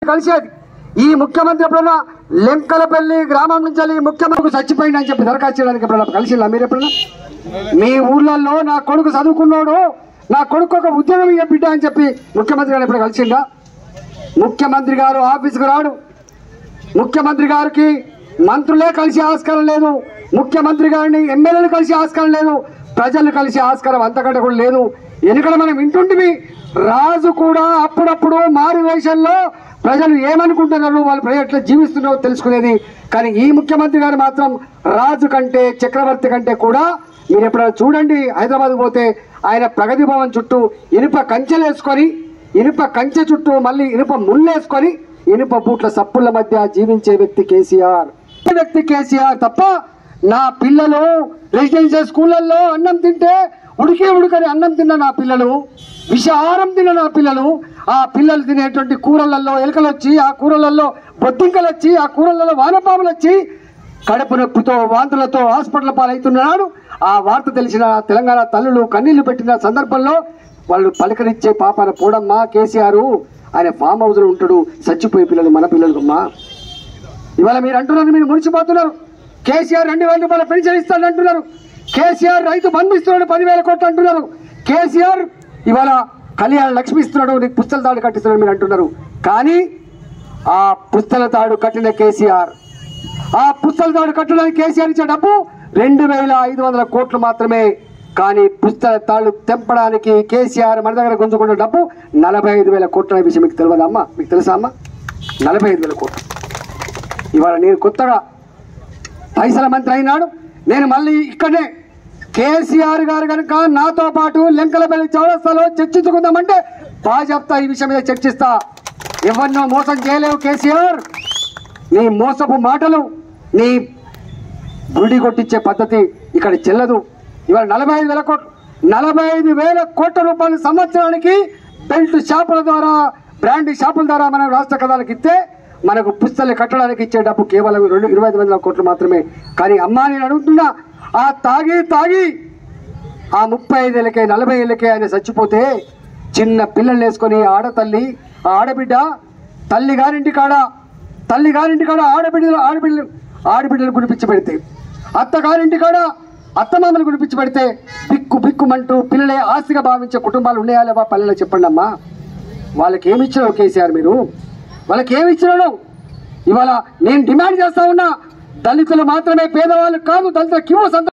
కలిసేది ఈ ముఖ్యమంత్రి ఎప్పుడన్నా లెంకలపల్లి గ్రామం నుంచి వెళ్ళి ముఖ్యమంత్రికి చచ్చిపోయింది అని చెప్పి దరఖాస్తు చేయడానికి ఎప్పుడన్నా కలిసిందా మీరు ఎప్పుడన్నా మీ ఊళ్ళల్లో నా కొడుకు చదువుకున్నాడు నా కొడుకు ఒక ఉద్యోగం ఇయ్య బిడ్డ అని చెప్పి ముఖ్యమంత్రి గారు ఎప్పుడు కలిసిందా ముఖ్యమంత్రి గారు ఆఫీసుకు రాడు ముఖ్యమంత్రి గారికి మంత్రులే కలిసి ఆస్కారం లేదు ముఖ్యమంత్రి గారిని ఎమ్మెల్యేలు కలిసి ఆస్కారం లేదు ప్రజలు కలిసి ఆస్కారం అంతకంటే కూడా లేదు ఎన్నికల మనం వింటుంటివి రాజు కూడా అప్పుడప్పుడు మారు వేషంలో ప్రజలు ఏమనుకుంటున్నారు వాళ్ళు ప్రజలు ఎట్లా జీవిస్తున్నారో తెలుసుకునేది కానీ ఈ ముఖ్యమంత్రి గారు మాత్రం రాజు కంటే చక్రవర్తి కంటే కూడా మీరు ఎప్పుడైనా చూడండి హైదరాబాద్ పోతే ఆయన ప్రగతి భవన్ చుట్టూ ఇనుప కంచెలు వేసుకొని ఇనుప కంచె చుట్టూ మళ్ళీ ఇనుప ముళ్ళేసుకొని ఇనుప బూట్ల సప్పుల మధ్య జీవించే వ్యక్తి కేసీఆర్ ఈ వ్యక్తి కేసీఆర్ తప్ప నా పిల్లలు రెసిడెన్షియల్ స్కూళ్ళల్లో అన్నం తింటే ఉడికే ఉడికని అన్నం తిన్న నా పిల్లలు విషాహారం తిన్న నా పిల్లలు ఆ పిల్లలు తినేటువంటి కూరలలో ఎలుకలు వచ్చి ఆ కూరలలో బొద్దింకలు వచ్చి ఆ కూరలలో వానపాములు వచ్చి కడుపు నొప్పితో వాంతులతో హాస్పిటల్ పాలవుతున్నాడు ఆ వార్త తెలిసిన తెలంగాణ తల్లులు కన్నీళ్లు పెట్టిన సందర్భంలో వాళ్ళు పలకరించే పాపన పోడమ్మా కేసీఆర్ ఆయన ఫామ్ హౌస్ లో ఉంటాడు చచ్చిపోయే పిల్లలు మన పిల్లలు అమ్మా ఇవాళ మీరు అంటున్నారు మీరు మురిసిపోతున్నారు కేసీఆర్ రెండు వేల రూపాయల పెన్షన్ ఇస్తాడు అంటున్నారు కేసీఆర్ రైతు బంధు ఇస్తున్నాడు పదివేల కోట్లు అంటున్నారు కేసీఆర్ ఇవాళ కళ్యాణ లక్ష్మి ఇస్తున్నాడు నీకు పుస్తల తాడు కట్టిస్తున్నాడు మీరు అంటున్నారు కానీ ఆ పుస్తల తాడు కట్టిన కేసీఆర్ ఆ పుస్తల తాడు కట్టడానికి కేసీఆర్ ఇచ్చే డబ్బు రెండు వేల ఐదు వందల కోట్లు మాత్రమే కానీ పుస్తల తాళ్ళు తెంపడానికి కేసీఆర్ మన దగ్గర గుంజుకున్న డబ్బు నలభై ఐదు వేల కోట్ల అనే విషయం మీకు తెలియదా అమ్మా మీకు తెలుసా అమ్మా నలభై ఐదు వేల కోట్లు ఇవాళ నేను కొత్తగా పైసల మంత్రి అయినాడు నేను మళ్ళీ ఇక్కడనే కేసీఆర్ గారు కనుక నాతో పాటు లెంకలపల్లి చౌరస్తాలో చర్చించుకుందామంటే బాగా చెప్తా ఈ విషయం మీద చర్చిస్తా ఎవరినో మోసం చేయలేవు కేసీఆర్ నీ మోసపు మాటలు నీ బుడి కొట్టించే పద్ధతి ఇక్కడ చెల్లదు ఇవాళ నలభై ఐదు వేల కోట్లు నలభై ఐదు వేల కోట్ల రూపాయలు సంవత్సరానికి బెల్ట్ షాపుల ద్వారా బ్రాండ్ షాపుల ద్వారా మనం రాష్ట్ర కథలకు ఇస్తే మనకు పుస్తలు కట్టడానికి ఇచ్చే డబ్బు కేవలం రెండు ఇరవై ఐదు వందల కోట్లు మాత్రమే కానీ అమ్మా నేను అడుగుతున్నా ఆ తాగి తాగి ఆ ముప్పై ఐదేళ్ళకే నలభై ఏళ్ళకే ఆయన చచ్చిపోతే చిన్న పిల్లల్ని వేసుకొని ఆడతల్లి ఆ ఆడబిడ్డ తల్లి గారింటి కాడ తల్లి గారింటి కాడ ఆడబిడ్డలు ఆడబిడ్డలు ఆడబిడ్డలు గుడిపించి పెడితే అత్త గారింటి కాడ అత్తమామలు గుడిపించి పెడితే బిక్కు బిక్కుమంటూ పిల్లలే ఆస్తిగా భావించే కుటుంబాలు ఉన్నాయా లేవా పల్లెలో చెప్పండి అమ్మా వాళ్ళకి ఏమి ఇచ్చినావు కేసీఆర్ మీరు వాళ్ళకి ఏమి ఇచ్చినాడు ఇవాళ నేను డిమాండ్ చేస్తా ఉన్నా దళితులు మాత్రమే పేదవాళ్ళు కాదు దళితులకు ఇవ్వ సంత